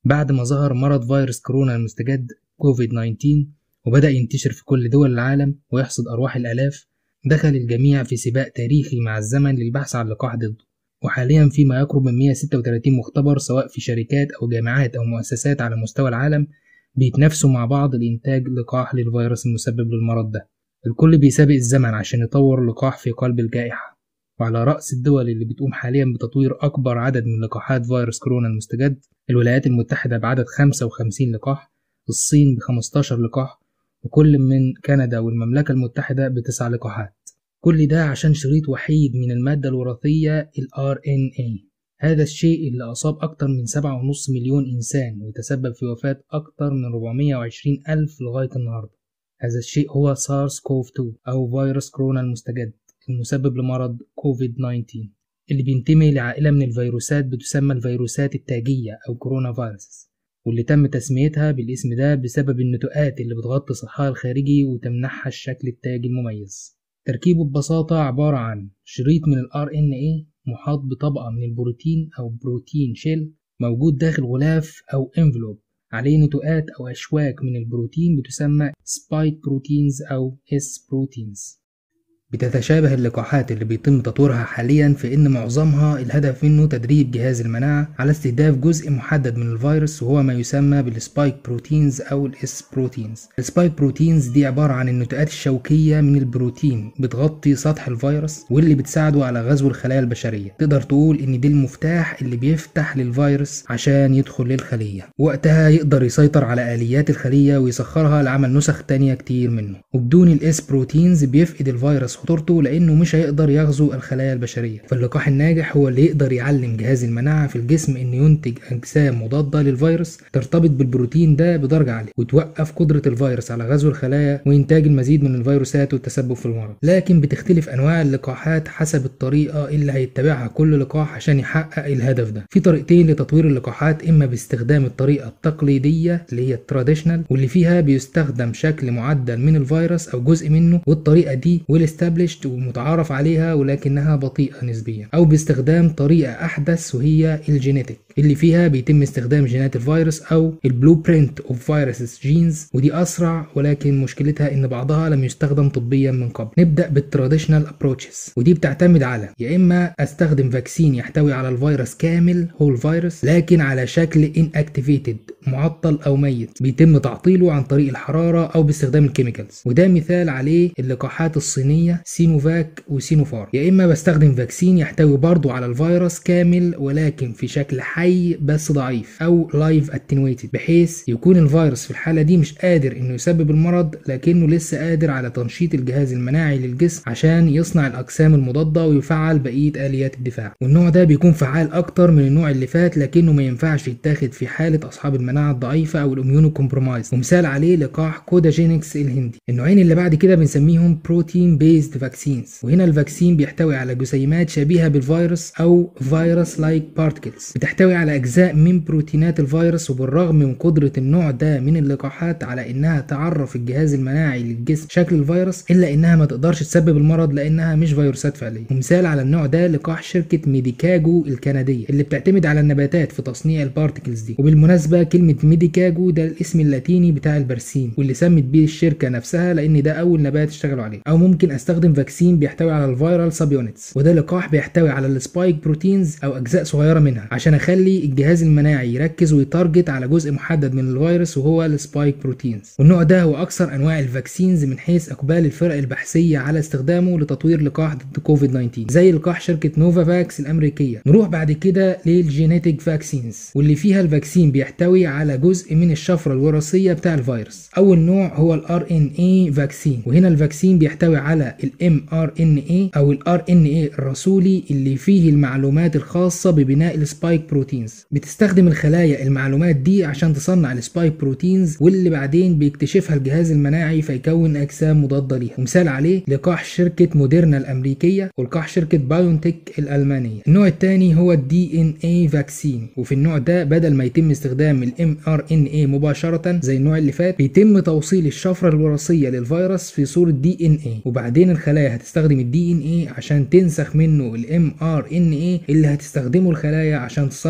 بعد ما ظهر مرض فيروس كورونا المستجد كوفيد 19 وبدأ ينتشر في كل دول العالم ويحصد أرواح الآلاف دخل الجميع في سباق تاريخي مع الزمن للبحث عن لقاح ضده وحاليا في ما يقرب من 136 مختبر سواء في شركات أو جامعات أو مؤسسات على مستوى العالم بيتنافسوا مع بعض لإنتاج لقاح للفيروس المسبب للمرض ده الكل بيسابق الزمن عشان يطور لقاح في قلب الجائحة وعلى رأس الدول اللي بتقوم حاليا بتطوير أكبر عدد من لقاحات فيروس كورونا المستجد الولايات المتحدة بعدد 55 لقاح الصين ب 15 لقاح وكل من كندا والمملكة المتحدة بتسع لقاحات كل ده عشان شريط وحيد من المادة الوراثية ال RNA هذا الشيء اللي أصاب أكتر من 7.5 مليون إنسان وتسبب في وفاة أكتر من 420 ألف لغاية النهاردة هذا الشيء هو سارس كوف 2 أو فيروس كورونا المستجد المسبب لمرض كوفيد 19 اللي بينتمي لعائلة من الفيروسات بتسمى الفيروسات التاجية أو كورونا فيروس واللي تم تسميتها بالاسم ده بسبب النتوءات اللي بتغطي سطحها الخارجي وتمنحها الشكل التاجي المميز تركيبه ببساطة عبارة عن شريط من ال RNA محاط بطبقة من البروتين أو بروتين شيل موجود داخل غلاف أو انفلوب عليه نتوءات أو أشواك من البروتين بتسمى سبايك بروتينز أو اس بروتينز بتتشابه اللقاحات اللي بيتم تطويرها حاليا في ان معظمها الهدف منه تدريب جهاز المناعة على استهداف جزء محدد من الفيروس وهو ما يسمى بالسبايك بروتينز او الاس بروتينز السبايك بروتينز دي عبارة عن النتوءات الشوكية من البروتين بتغطي سطح الفيروس واللي بتساعده على غزو الخلايا البشرية تقدر تقول ان دي المفتاح اللي بيفتح للفيروس عشان يدخل للخلية وقتها يقدر يسيطر على آليات الخلية ويسخرها لعمل نسخ تانية كتير منه وبدون الاس بروتينز بيفقد الفيروس خطورته لانه مش هيقدر يغزو الخلايا البشريه فاللقاح الناجح هو اللي يقدر يعلم جهاز المناعه في الجسم انه ينتج اجسام مضاده للفيروس ترتبط بالبروتين ده بدرجه عاليه وتوقف قدره الفيروس على غزو الخلايا وانتاج المزيد من الفيروسات والتسبب في المرض لكن بتختلف انواع اللقاحات حسب الطريقه اللي هيتبعها كل لقاح عشان يحقق الهدف ده في طريقتين لتطوير اللقاحات اما باستخدام الطريقه التقليديه اللي هي التراديشنال واللي فيها بيستخدم شكل معدل من الفيروس او جزء منه والطريقه دي ويل established ومتعارف عليها ولكنها بطيئة نسبيا أو باستخدام طريقة أحدث وهي الجينيتك اللي فيها بيتم استخدام جينات الفيروس أو البلو برينت اوف فيروسز جينز ودي أسرع ولكن مشكلتها إن بعضها لم يستخدم طبيا من قبل نبدأ بالتراديشنال ابروتشز ودي بتعتمد على يا إما أستخدم فاكسين يحتوي على الفيروس كامل هو الفيروس لكن على شكل inactivated معطل أو ميت بيتم تعطيله عن طريق الحرارة أو باستخدام الكيميكالز وده مثال عليه اللقاحات الصينية سينوفاك وسينوفار يا إما بستخدم فاكسين يحتوي برضه على الفيروس كامل ولكن في شكل حي بس ضعيف أو لايف اتنويتد بحيث يكون الفيروس في الحالة دي مش قادر إنه يسبب المرض لكنه لسه قادر على تنشيط الجهاز المناعي للجسم عشان يصنع الأجسام المضادة ويفعل بقية آليات الدفاع والنوع ده بيكون فعال أكتر من النوع اللي فات لكنه ما ينفعش يتاخد في حالة أصحاب المناعة الضعيفة أو الإميونو كومبرومايز ومثال عليه لقاح كوداجينكس الهندي النوعين اللي بعد كده بنسميهم بروتين بيزد فاكسينز وهنا الفاكسين بيحتوي على جسيمات شبيهة بالفيروس أو فيروس لايك بارتكلز بتحتوي على أجزاء من بروتينات الفيروس وبالرغم من قدرة النوع ده من اللقاحات على إنها تعرف الجهاز المناعي للجسم شكل الفيروس إلا إنها ما تقدرش تسبب المرض لأنها مش فيروسات فعلية ومثال على النوع ده لقاح شركة ميديكاجو الكندية اللي بتعتمد على النباتات في تصنيع البارتكلز دي وبالمناسبة كلمة ميديكاجو ده الاسم اللاتيني بتاع البرسيم واللي سمت بيه الشركة نفسها لأن ده أول نبات اشتغلوا عليه أو ممكن أستخدم فاكسين بيحتوي على الفيرال سب يونتس وده لقاح بيحتوي على السبايك بروتينز او اجزاء صغيره منها عشان اخلي الجهاز المناعي يركز ويتارجت على جزء محدد من الفيروس وهو السبايك بروتينز والنوع ده هو اكثر انواع الفاكسينز من حيث اقبال الفرق البحثيه على استخدامه لتطوير لقاح ضد كوفيد 19 زي لقاح شركه نوفا فاكس الامريكيه نروح بعد كده للجينيتك فاكسينز واللي فيها الفاكسين بيحتوي على جزء من الشفره الوراثيه بتاع الفيروس اول نوع هو الار ان اي فاكسين وهنا الفاكسين بيحتوي على الام ار ان اي او الار ان اي الرسولي اللي فيه المعلومات الخاصه ببناء السبايك بروتينز بتستخدم الخلايا المعلومات دي عشان تصنع السبايك بروتينز واللي بعدين بيكتشفها الجهاز المناعي فيكون اجسام مضاده ليها ومثال عليه لقاح شركه موديرنا الامريكيه ولقاح شركه بايونتك الالمانيه النوع الثاني هو الدي ان اي فاكسين وفي النوع ده بدل ما يتم استخدام الام ار ان اي مباشره زي النوع اللي فات بيتم توصيل الشفره الوراثيه للفيروس في صوره دي ان اي وبعدين الخلايا هتستخدم الدي ان اي عشان تنسخ منه الام ار ان اي اللي هتستخدمه الخلايا عشان تصنع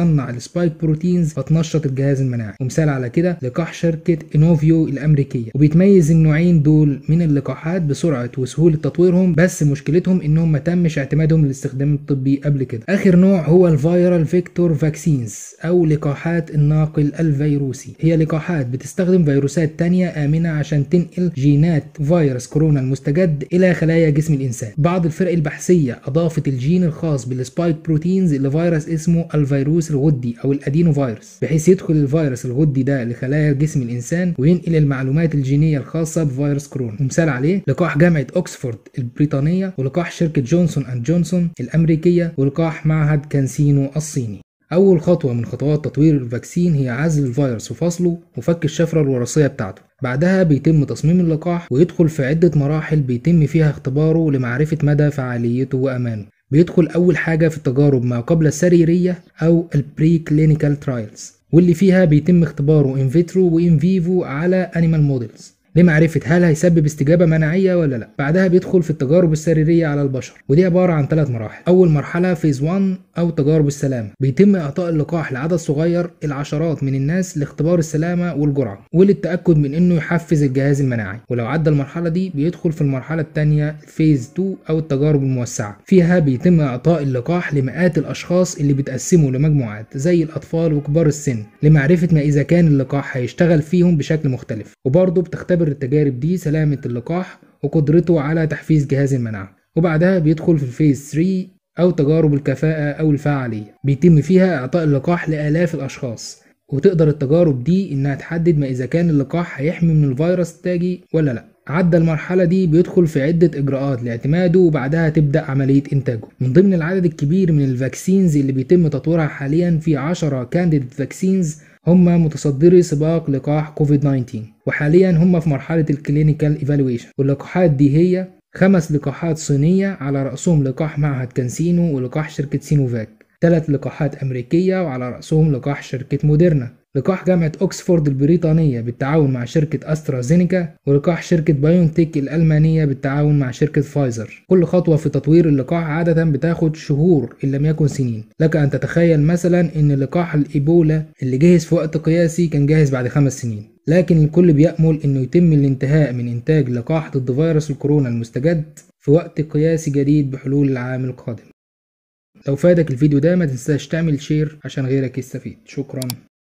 بتصنع السبايك بروتينز فتنشط الجهاز المناعي ومثال على كده لقاح شركة انوفيو الامريكية وبيتميز النوعين دول من اللقاحات بسرعة وسهولة تطويرهم بس مشكلتهم انهم ما تمش اعتمادهم للاستخدام الطبي قبل كده اخر نوع هو الفيرال فيكتور فاكسينز او لقاحات الناقل الفيروسي هي لقاحات بتستخدم فيروسات تانية امنة عشان تنقل جينات فيروس كورونا المستجد الى خلايا جسم الانسان بعض الفرق البحثية اضافت الجين الخاص بالسبايك بروتينز لفيروس اسمه الفيروس الغدي او الادينو فيروس بحيث يدخل الفيروس الغدي ده لخلايا جسم الانسان وينقل المعلومات الجينية الخاصة بفيروس كورونا ومثال عليه لقاح جامعة اوكسفورد البريطانية ولقاح شركة جونسون اند جونسون الامريكية ولقاح معهد كانسينو الصيني أول خطوة من خطوات تطوير الفاكسين هي عزل الفيروس وفصله وفك الشفرة الوراثية بتاعته بعدها بيتم تصميم اللقاح ويدخل في عدة مراحل بيتم فيها اختباره لمعرفة مدى فعاليته وأمانه بيدخل أول حاجة في التجارب ما قبل السريرية أو البري كلينيكال ترايلز واللي فيها بيتم اختباره ان فيترو وان فيفو على انيمال موديلز لمعرفة هل هيسبب استجابة مناعية ولا لا بعدها بيدخل في التجارب السريرية على البشر ودي عبارة عن ثلاث مراحل أول مرحلة فيز 1 أو تجارب السلامة بيتم إعطاء اللقاح لعدد صغير العشرات من الناس لاختبار السلامة والجرعة وللتأكد من إنه يحفز الجهاز المناعي ولو عدى المرحلة دي بيدخل في المرحلة الثانية فيز 2 أو التجارب الموسعة فيها بيتم إعطاء اللقاح لمئات الأشخاص اللي بيتقسموا لمجموعات زي الأطفال وكبار السن لمعرفة ما إذا كان اللقاح هيشتغل فيهم بشكل مختلف وبرضه بتختبر التجارب دي سلامة اللقاح وقدرته على تحفيز جهاز المناعة وبعدها بيدخل في الفيز 3 أو تجارب الكفاءة أو الفعالية بيتم فيها إعطاء اللقاح لآلاف الأشخاص وتقدر التجارب دي إنها تحدد ما إذا كان اللقاح هيحمي من الفيروس التاجي ولا لأ عدى المرحلة دي بيدخل في عدة إجراءات لاعتماده وبعدها تبدأ عملية إنتاجه من ضمن العدد الكبير من الفاكسينز اللي بيتم تطويرها حاليا في 10 كانديد فاكسينز هم متصدري سباق لقاح كوفيد 19 وحاليا هم في مرحلة الكلينيكال ايفالويشن واللقاحات دي هي خمس لقاحات صينية على رأسهم لقاح معهد كانسينو ولقاح شركة سينوفاك ثلاث لقاحات أمريكية وعلى رأسهم لقاح شركة موديرنا لقاح جامعة أكسفورد البريطانية بالتعاون مع شركة أسترازينيكا ولقاح شركة بايونتيك الألمانية بالتعاون مع شركة فايزر كل خطوة في تطوير اللقاح عادة بتاخد شهور إن لم يكن سنين لك أن تتخيل مثلا إن لقاح الإيبولا اللي جهز في وقت قياسي كان جاهز بعد خمس سنين لكن الكل بيأمل إنه يتم الانتهاء من إنتاج لقاح ضد فيروس الكورونا المستجد في وقت قياسي جديد بحلول العام القادم لو فادك الفيديو ده ما تنساش تعمل شير عشان غيرك يستفيد شكرا